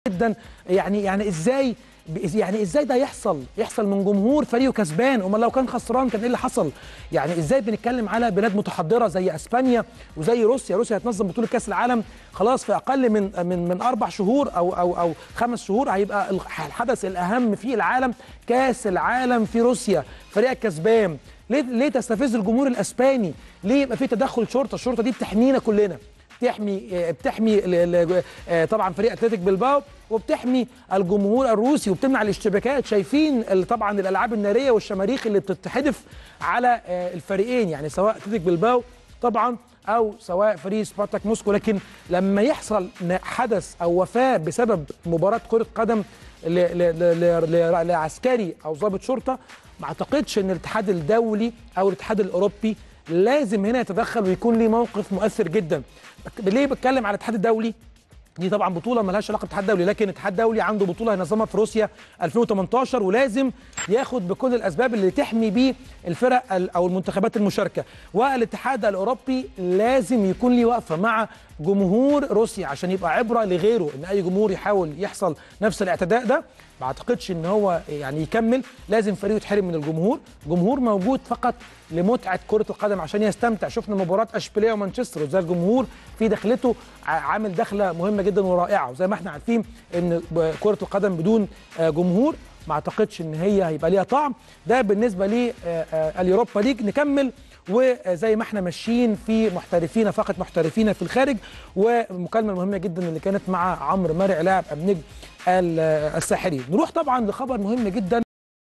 جدا يعني يعني ازاي يعني ازاي ده يحصل يحصل من جمهور فريقه كسبان امال لو كان خسران كان ايه اللي حصل يعني ازاي بنتكلم على بلاد متحضره زي اسبانيا وزي روسيا روسيا هتنظم بطوله كاس العالم خلاص في اقل من من من اربع شهور او او او خمس شهور هيبقى الحدث الاهم في العالم كاس العالم في روسيا فريقك كسبان ليه ليه تستفز الجمهور الاسباني ليه يبقى في تدخل شرطه الشرطه دي بتحمينا كلنا بتحمي بتحمي طبعا فريق اتلتيك بلباو وبتحمي الجمهور الروسي وبتمنع الاشتباكات شايفين طبعا الالعاب الناريه والشماريخ اللي بتتحدف على الفريقين يعني سواء اتلتيك بلباو طبعا او سواء فريق سبارتاك موسكو لكن لما يحصل حدث او وفاه بسبب مباراه كره قدم لعسكري او ضابط شرطه ما اعتقدش ان الاتحاد الدولي او الاتحاد الاوروبي لازم هنا يتدخل ويكون ليه موقف مؤثر جدا ليه بتكلم على الاتحاد الدولي دي طبعا بطوله ملهاش علاقه بالاتحاد الدولي لكن الاتحاد الدولي عنده بطوله هينظمها في روسيا 2018 ولازم ياخد بكل الاسباب اللي تحمي بيه الفرق او المنتخبات المشاركه والاتحاد الاوروبي لازم يكون ليه وقفه مع جمهور روسيا عشان يبقى عبره لغيره ان اي جمهور يحاول يحصل نفس الاعتداء ده ما اعتقدش ان هو يعني يكمل لازم فريقه يتحرم من الجمهور جمهور موجود فقط لمتعه كره القدم عشان يستمتع شفنا مباراه اشبيليه ومانشستر وزي الجمهور في دخلته عامل دخله مهمه جدا ورائعه وزي ما احنا عارفين ان كره القدم بدون جمهور ما اعتقدش ان هي هيبقى ليها طعم ده بالنسبه لليوروبا ليج نكمل وزي ما احنا ماشيين في محترفين فقط محترفين في الخارج والمكالمه المهمه جدا اللي كانت مع عمرو مرعي لاعب النجم الساحلي نروح طبعا لخبر مهم جدا